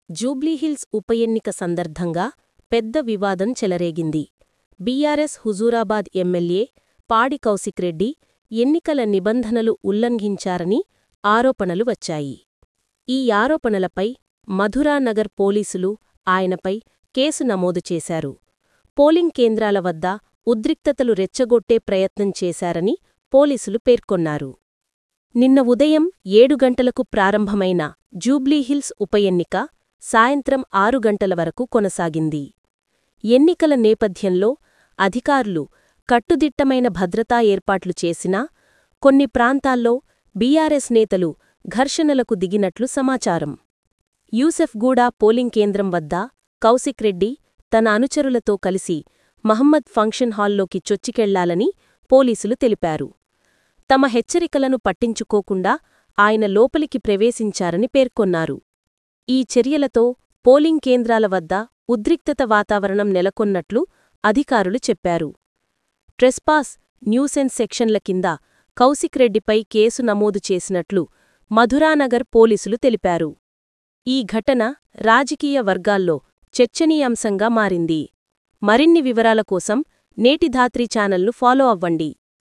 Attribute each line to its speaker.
Speaker 1: జూబ్లీహిల్స్ ఉప ఎన్నిక సందర్భంగా పెద్ద వివాదం చెలరేగింది బీఆర్ఎస్ హుజూరాబాద్ ఎమ్మెల్యే పాడి కౌశిక్రెడ్డి ఎన్నికల నిబంధనలు ఉల్లంఘించారని ఆరోపణలు వచ్చాయి ఈ ఆరోపణలపై మధురానగర్ పోలీసులు ఆయనపై కేసు నమోదు చేశారు పోలింగ్ కేంద్రాల వద్ద ఉద్రిక్తతలు రెచ్చగొట్టే ప్రయత్నం చేశారని పోలీసులు పేర్కొన్నారు నిన్న ఉదయం ఏడు గంటలకు ప్రారంభమైన జూబ్లీహిల్స్ ఉప ఎన్నిక సాయంత్రం ఆరు గంటల వరకు కొనసాగింది ఎన్నికల నేపథ్యంలో అధికారులు కట్టుదిట్టమైన భద్రతా ఏర్పాట్లు చేసినా కొన్ని ప్రాంతాల్లో బీఆర్ఎస్ నేతలు ఘర్షణలకు దిగినట్లు సమాచారం యూసెఫ్గూడ పోలింగ్ కేంద్రం వద్ద కౌశిక్ రెడ్డి తన అనుచరులతో కలిసి మహమ్మద్ ఫంక్షన్ హాల్లోకి చొచ్చికెళ్లాలని పోలీసులు తెలిపారు తమ హెచ్చరికలను పట్టించుకోకుండా ఆయన లోపలికి ప్రవేశించారని పేర్కొన్నారు ఈ చర్యలతో పోలింగ్ కేంద్రాల వద్ద ఉద్రిక్తత వాతావరణం నెలకొన్నట్లు అధికారులు చెప్పారు ట్రెస్పాస్ న్యూసెన్స్ సెక్షన్ల కింద కౌశిక్ రెడ్డిపై కేసు నమోదు చేసినట్లు మధురానగర్ పోలీసులు తెలిపారు ఈ ఘటన రాజకీయ వర్గాల్లో చర్చనీయాంశంగా మారింది మరిన్ని వివరాల కోసం నేటి ధాత్రి ఛానల్ను ఫాలో అవ్వండి